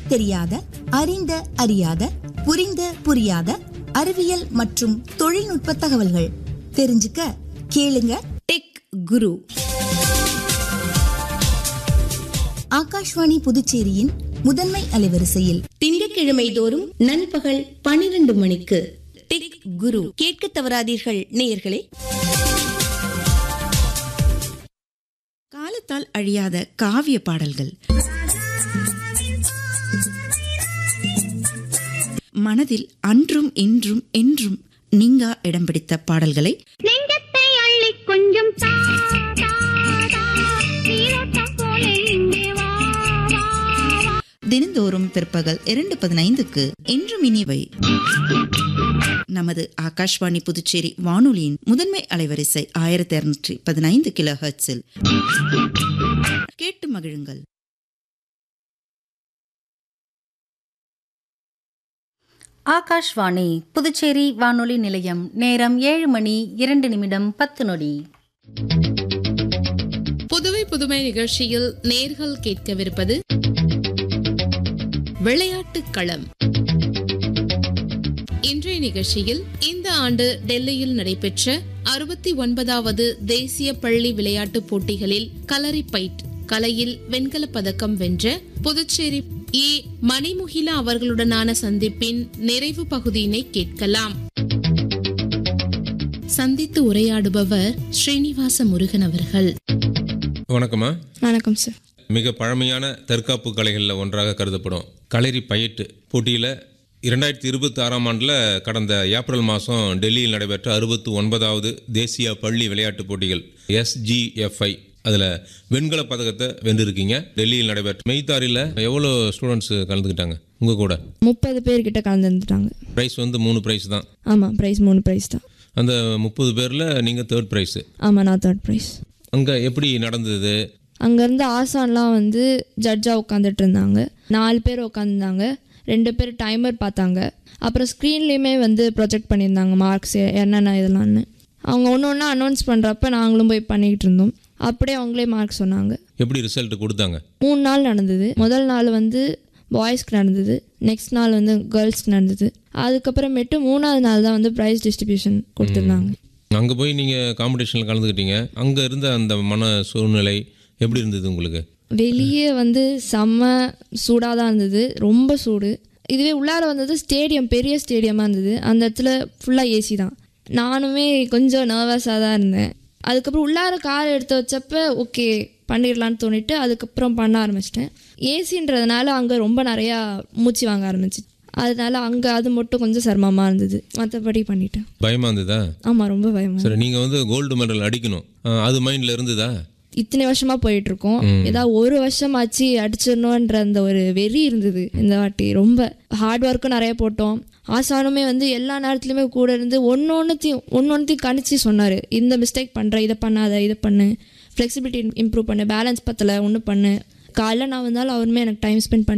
தெரியாத அறிந்த அறியாத புரிந்த புரியாத அறிவியல் மற்றும் தொழில்நுட்ப தகவல்கள் தெரிஞ்சுக்க கேளுங்க டெக் குரு ஆகாஷ்வாணி புதுச்சேரியின் முதன்மை அலைவரிசையில் திங்கட்கிழமை தோறும் நண்பகல் பனிரெண்டு மணிக்கு டெக் குரு கேட்க தவறாதீர்கள் நேயர்களே காலத்தால் அழியாத காவிய பாடல்கள் மனதில் அன்றும் இன்றும் என்றும் நீங்கா இடம் பிடித்த பாடல்களை நெஞ்சத்தை அள்ளி கொஞ்சம் தா, தா, தா. நீரோட்டம் போல இங்கே வா, வா, வா. தினந்தோறும் பிற்பகல் இரண்டு பதினைந்துக்கு என்றும் இனிவை நமது ஆகாஷ்வாணி புதுச்சேரி வானொலியின் முதன்மை அலைவரிசை ஆயிரத்தி இருநூற்றி பதினைந்து கிலோ ஹெர்ட்ஸில் கேட்டு மகிழுங்கள் ஆகாஷ்வாணி புதுச்சேரி வானொலி நிலையம் நேரம் ஏழு மணி இரண்டு நிமிடம் பத்து நொடி புதுவை புதுமை நிகழ்ச்சியில் நேர்கள் கேட்கவிருப்பது விளையாட்டுக் களம் இன்றைய நிகழ்ச்சியில் இந்த ஆண்டு டெல்லியில் நடைபெற்ற அறுபத்தி ஒன்பதாவது தேசிய பள்ளி விளையாட்டுப் போட்டிகளில் கலரி பைட் கலையில் வெண்கலப் பதக்கம் வென்ற புதுச்சேரி ஏ மணிமுகிலா அவர்களுடனான சந்திப்பின் நிறைவு பகுதியினை கேட்கலாம் சந்தித்து உரையாடுபவர் ஸ்ரீனிவாச முருகன் அவர்கள் வணக்கம்மா வணக்கம் சார் மிக பழமையான தற்காப்பு கலைகளில் ஒன்றாக கருதப்படும் களரி பயிட்டு போட்டியில் இரண்டாயிரத்தி இருபத்தி ஆறாம் ஆண்டில் கடந்த ஏப்ரல் மாதம் டெல்லியில் நடைபெற்ற அறுபத்தி ஒன்பதாவது தேசிய பள்ளி விளையாட்டுப் போட்டிகள் எஸ்ஜிஎஃப்ஐ அதில் வெண்கல பதக்கத்தை வென்றிருக்கீங்க டெல்லியில் நடைபெற்ற மெய்தாரியில் எவ்வளோ ஸ்டூடெண்ட்ஸ் கலந்துக்கிட்டாங்க உங்கள் கூட முப்பது பேர்கிட்ட கலந்துருந்துட்டாங்க ப்ரைஸ் வந்து மூணு ப்ரைஸ் தான் ஆமாம் ப்ரைஸ் மூணு ப்ரைஸ் தான் அந்த முப்பது பேரில் நீங்கள் தேர்ட் ப்ரைஸு ஆமாம் நான் தேர்ட் ப்ரைஸ் அங்கே எப்படி நடந்தது அங்கேருந்து ஆசான்லாம் வந்து ஜட்ஜாக உட்காந்துட்டு இருந்தாங்க நாலு பேர் உட்காந்துருந்தாங்க ரெண்டு பேர் டைமர் பார்த்தாங்க அப்புறம் ஸ்க்ரீன்லேயுமே வந்து ப்ரொஜெக்ட் பண்ணியிருந்தாங்க மார்க்ஸ் என்னென்ன இதெல்லாம்னு அவங்க ஒன்று ஒன்றா அனௌன்ஸ் பண்ணுறப்ப நாங்களும் போய் பண்ணிக்கிட்டு இருந்தோம் அப்படியே அவங்களே மார்க் சொன்னாங்க எப்படி ரிசல்ட் கொடுத்தாங்க மூணு நாள் நடந்தது முதல் நாள் வந்து பாய்ஸ்க்கு நடந்தது நெக்ஸ்ட் நாள் வந்து கேர்ள்ஸ்க்கு நடந்தது அதுக்கப்புறமேட்டு மூணாவது நாள் தான் வந்து ப்ரைஸ் டிஸ்ட்ரிபியூஷன் கொடுத்துருந்தாங்க அங்கே போய் நீங்கள் காம்படிஷனில் கலந்துக்கிட்டீங்க அங்கே இருந்த அந்த மன சூழ்நிலை எப்படி இருந்தது உங்களுக்கு வெளியே வந்து செம்ம சூடாக தான் இருந்தது ரொம்ப சூடு இதுவே உள்ளார வந்தது ஸ்டேடியம் பெரிய ஸ்டேடியமாக இருந்தது அந்த இடத்துல ஃபுல்லாக ஏசி தான் நானுமே கொஞ்சம் நர்வஸாக தான் இருந்தேன் அதுக்கப்புறம் உள்ளார கார் எடுத்து வச்சப்ப ஓகே பண்ணிடலான்னு தோணிட்டு அதுக்கப்புறம் பண்ண ஆரம்பிச்சிட்டேன் ஏசின்றதுனால அங்கே ரொம்ப நிறையா மூச்சு வாங்க ஆரம்பிச்சு அதனால அங்கே அது மட்டும் கொஞ்சம் சிரமமாக இருந்தது மற்றபடி பண்ணிட்டேன் பயமா இருந்ததா ஆமாம் ரொம்ப பயமா சரி நீங்கள் வந்து கோல்டு மெடல் அடிக்கணும் அஹ் அது மைண்டில் இருந்ததா இத்தனை வருஷமா போயிட்டு இருக்கோம் ஏதாவது ஒரு வருஷமாச்சு அடிச்சிடணுன்ற அந்த ஒரு வெறி இருந்தது இந்த வாட்டி ரொம்ப ஹார்ட் ஒர்க்கும் நிறைய போட்டோம் ஆசானுமே வந்து எல்லா நேரத்துலையுமே கூட இருந்து ஒன்று ஒன்றுத்தையும் ஒன்று ஒன்றுத்தையும் கணிச்சு சொன்னார் இந்த மிஸ்டேக் பண்ணுற இதை பண்ணாத இதை பண்ணு ஃப்ளெக்சிபிலிட்டி இம்ப்ரூவ் பண்ணு பேலன்ஸ் பத்தலை ஒன்று பண்ணு காலைல நான் வந்தாலும் அவருமே எனக்கு டைம் ஸ்பெண்ட் பண்ணி